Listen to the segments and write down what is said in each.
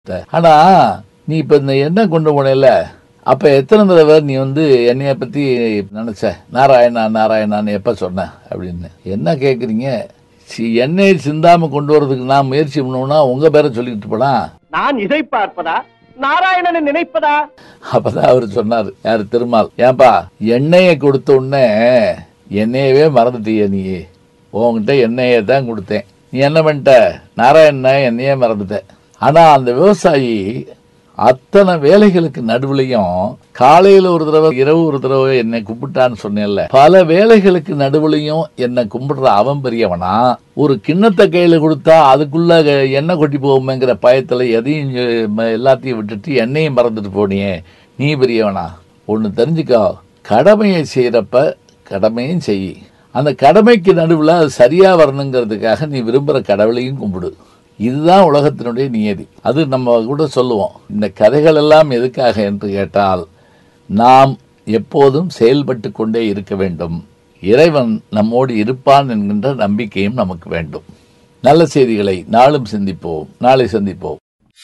ஆனா நீ இப்ப இந்த எண்ணெய் கொண்டு போனேல அப்ப எத்தனை தடவை நீ வந்து என்னைய பத்தி நினைச்ச நாராயணா நாராயணான்னு எப்ப சொன்ன அப்படின்னு என்ன கேக்குறீங்க சி- எண்ணெய் சிந்தாம கொண்டு வரதுக்கு நான் முயற்சி பண்ணோம்னா உங்க பேரை சொல்லிட்டு போனா நான் இதை பார்ப்பதா நாராயணனை நினைப்பதா அப்பதான் அவர் சொன்னார் யாரு திருமால் ஏன்பா எண்ணெயை கொடுத்த உடனே எண்ணெயவே மறந்துட்டிய நீ உன்கிட்ட எண்ணெயை தான் கொடுத்தேன் நீ என்ன பண்ணிட்ட நாராயண எண்ணெயே மறந்துட்ட ஆனா அந்த விவசாயி அத்தனை வேலைகளுக்கு நடுவுலையும் காலையில ஒரு தடவை இரவு ஒரு தடவை என்னை கும்பிட்டான்னு சொன்னேன்ல பல வேலைகளுக்கு நடுவுலையும் என்னை கும்பிடுற அவன் பெரியவனா ஒரு கிண்ணத்தை கையில கொடுத்தா அதுக்குள்ள எண்ணெய் கொட்டி போகுமேங்கிற பயத்துல எதையும் அஹ், எல்லாத்தையும் விட்டுட்டு எண்ணெயும் மறந்துட்டு போனியே நீ பெரியவனா ஒன்னு தெரிஞ்சுக்கோ கடமையை செய்யறப்ப கடமையும் செய் அந்த கடமைக்கு நடுவுல அது சரியா வரணுங்கிறதுக்காக நீ விரும்புற கடவுளையும் கும்பிடு இதுதான் உலகத்தினுடைய நியதி அது நம்ம கூட சொல்லுவோம் இந்த கதைகள் எல்லாம் எதுக்காக என்று கேட்டால் நாம் எப்போதும் செயல்பட்டு கொண்டே இருக்க வேண்டும் இறைவன் நம்மோடு இருப்பான் என்கின்ற நம்பிக்கையும் நமக்கு வேண்டும் நல்ல செய்திகளை நாளும் சிந்திப்போம் நாளை சந்திப்போம்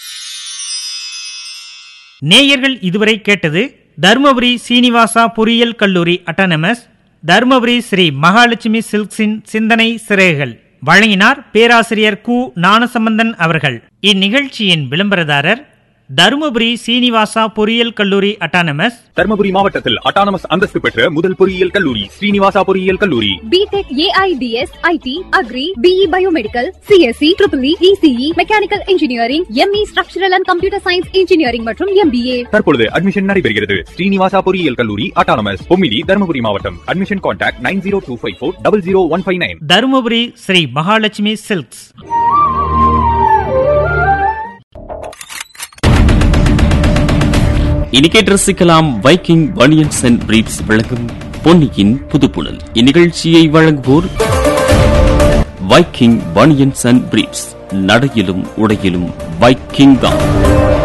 நேயர்கள் இதுவரை கேட்டது தருமபுரி சீனிவாசா பொறியியல் கல்லூரி அட்டானமஸ் தருமபுரி ஸ்ரீ மகாலட்சுமி சில்க்ஸின் சிந்தனை சிறைகள் வழங்கினார் பேராசிரியர் கு ஞானசம்பந்தன் அவர்கள் இந்நிகழ்ச்சியின் விளம்பரதாரர் தருமபுரி சீனிவாசா பொறியியல் கல்லூரி அட்டானமஸ் தர்மபுரி மாவட்டத்தில் அட்டானமஸ் அந்தஸ்து பெற்ற முதல் பொறியியல் கல்லூரி ஸ்ரீனிவாசா பொறியியல் கல்லூரி BTech AIDS IT agri BE biomedical CSE triple ECE mechanical engineering ME structural and computer science engineering மற்றும் எம்பிஏ தற்பொழுது அட்மிஷன் நடைபெறுகிறது ஸ்ரீனிவாசா பொறியியல் கல்லூரி அட்டானமஸ் பொம்மிடி தர்மபுரி மாவட்டம் admission contact nine zero two five four double zero one five nine Dharmapuri Sri Mahalakshmi silks இனி கேட்டு ரசிக்கலாம் Viking banians and briefs வழங்கும் பொன்னியின் புதுப்புணல் இந்நிகழ்ச்சியை வழங்குவோர் வைக்கிங் பனியன்ஸ் அண்ட் பிரீப்ஸ் நடையிலும் உடையிலும் வைக்கிங் தான்